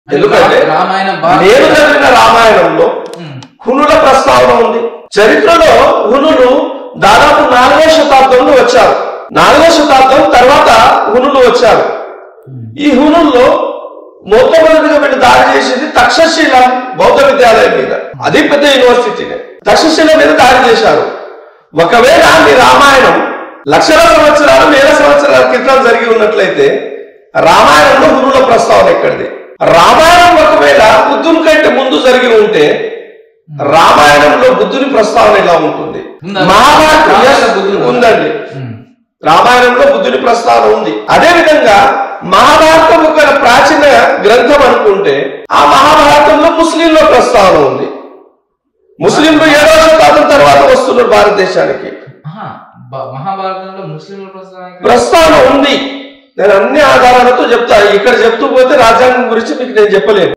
ఎందుకంటే రామాయణం నేను చదివిన రామాయణంలో ఉమ్, హునుల ప్రస్తావన ఉంది చరిత్రలో హునులు దాదాపు నాలుగో శతాబ్దంలో వచ్చారు నాలుగో శతాబ్దం తర్వాత హునులు వచ్చారు ఈ హునుల్లో మొట్టమొదటిగా వీళ్ళు దాడి చేసింది తక్షశిల బౌద్ధ విద్యాలయం మీద అది పెద్ద యూనివర్సిటీనే తక్షశిల మీద దాడి చేశారు ఒకవేళ మీ రామాయణం లక్షల సంవత్సరాలు వేల సంవత్సరాల క్రితం జరిగి ఉన్నట్లయితే రామాయణంలో హునుల ప్రస్తావన ఎక్కడిది రామాయణం ఒకవేళ బుద్ధుని కంటే ముందు జరిగి ఉంటే రామాయణంలో బుద్ధుని ప్రస్తావన ఎలా ఉంటుంది ఉందా? మహాభారతం yes, రామాయణంలో బుద్ధుడు ఉందా? ఉందండి ఉమ్, రామాయణంలో బుద్ధుని ప్రస్తావన ఉంది అదే విధంగా మహాభారతం ఒక ప్రాచీన గ్రంథం అనుకుంటే ఆ మహాభారతంలో ముస్లింలో ప్రస్తావన ఉంది ముస్లింలు ఏడవ శతాబ్దం తర్వాత వస్తున్నారు భారతదేశానికి ఆహా, బ- మహాభారతంలో ముస్లింల ప్రస్తావన ప్రస్తావన ఉంది నేను అన్ని ఆధారాలతో చెప్తా ఇక్కడ చెప్తూ పోతే రాజ్యాంగం గురించి మీకు నేను చెప్పలేను